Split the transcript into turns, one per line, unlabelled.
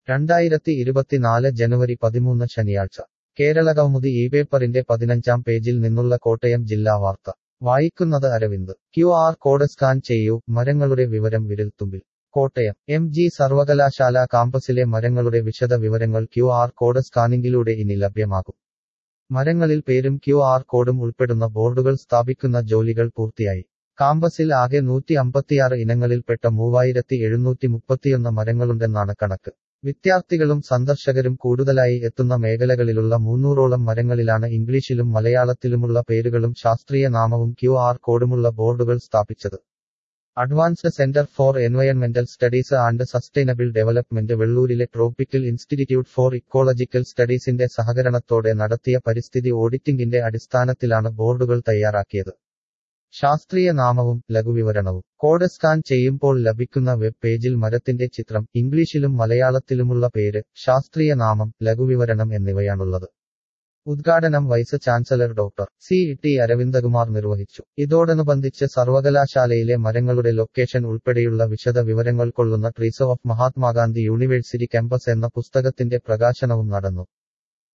രണ്ടായിരത്തി ഇരുപത്തിനാല് ജനുവരി പതിമൂന്ന് ശനിയാഴ്ച കേരളകൗമുദി ഈ പേപ്പറിന്റെ പതിനഞ്ചാം പേജിൽ നിന്നുള്ള കോട്ടയം ജില്ലാ വാർത്ത വായിക്കുന്നത് Aravind Q R code scan ചെയ്യൂ മരങ്ങളുടെ വിവരം വിരൽത്തുമ്പിൽ കോട്ടയം എം ജി സർവകലാശാല കാമ്പസിലെ മരങ്ങളുടെ വിശദ വിവരങ്ങൾ ക്യു ആർ കോഡ് സ്കാനിംഗിലൂടെ ഇനി ലഭ്യമാകും മരങ്ങളിൽ പേരും ക്യു ആർ കോഡും ഉൾപ്പെടുന്ന ബോർഡുകൾ സ്ഥാപിക്കുന്ന ജോലികൾ പൂർത്തിയായി കാമ്പസിൽ ആകെ നൂറ്റി അമ്പത്തിയാറ് ഇനങ്ങളിൽപ്പെട്ട മൂവായിരത്തി എഴുന്നൂറ്റി മുപ്പത്തിയൊന്ന് മരങ്ങളുണ്ടെന്നാണ് കണക്ക് വിദ്യാർത്ഥികളും സന്ദർശകരും കൂടുതലായി എത്തുന്ന മേഖലകളിലുള്ള മൂന്നൂറോളം മരങ്ങളിലാണ് ഇംഗ്ലീഷിലും മലയാളത്തിലുമുള്ള പേരുകളും ശാസ്ത്രീയ നാമവും ക്യു ആർ കോഡുമുള്ള ബോർഡുകൾ സ്ഥാപിച്ചത് അഡ്വാൻസ്ഡ് സെന്റർ ഫോർ എൻവയൺമെന്റൽ സ്റ്റഡീസ് ആൻഡ് സസ്റ്റൈനബിൾ ഡെവലപ്മെന്റ് വെള്ളൂരിലെ ട്രോപ്പിക്കൽ ഇൻസ്റ്റിറ്റ്യൂട്ട് ഫോർ ഇക്കോളജിക്കൽ സ്റ്റഡീസിന്റെ സഹകരണത്തോടെ നടത്തിയ പരിസ്ഥിതി ഓഡിറ്റിംഗിന്റെ അടിസ്ഥാനത്തിലാണ് ബോർഡുകൾ തയ്യാറാക്കിയത് ശാസ്ത്രീയ നാമവും ലഘുവിവരണവും കോഡ് സ്കാൻ ചെയ്യുമ്പോൾ ലഭിക്കുന്ന വെബ് പേജിൽ മരത്തിന്റെ ചിത്രം ഇംഗ്ലീഷിലും മലയാളത്തിലുമുള്ള പേര് ശാസ്ത്രീയ നാമം ലഘുവിവരണം എന്നിവയാണുള്ളത് ഉദ്ഘാടനം vice chancellor doctor C T Aravindakumar നിർവഹിച്ചു ഇതോടനുബന്ധിച്ച് സർവകലാശാലയിലെ മരങ്ങളുടെ ലൊക്കേഷൻ ഉൾപ്പെടെയുള്ള വിശദ വിവരങ്ങൾ കൊള്ളുന്ന trees of Mahatma Gandhi university campus എന്ന പുസ്തകത്തിന്റെ പ്രകാശനവും നടന്നു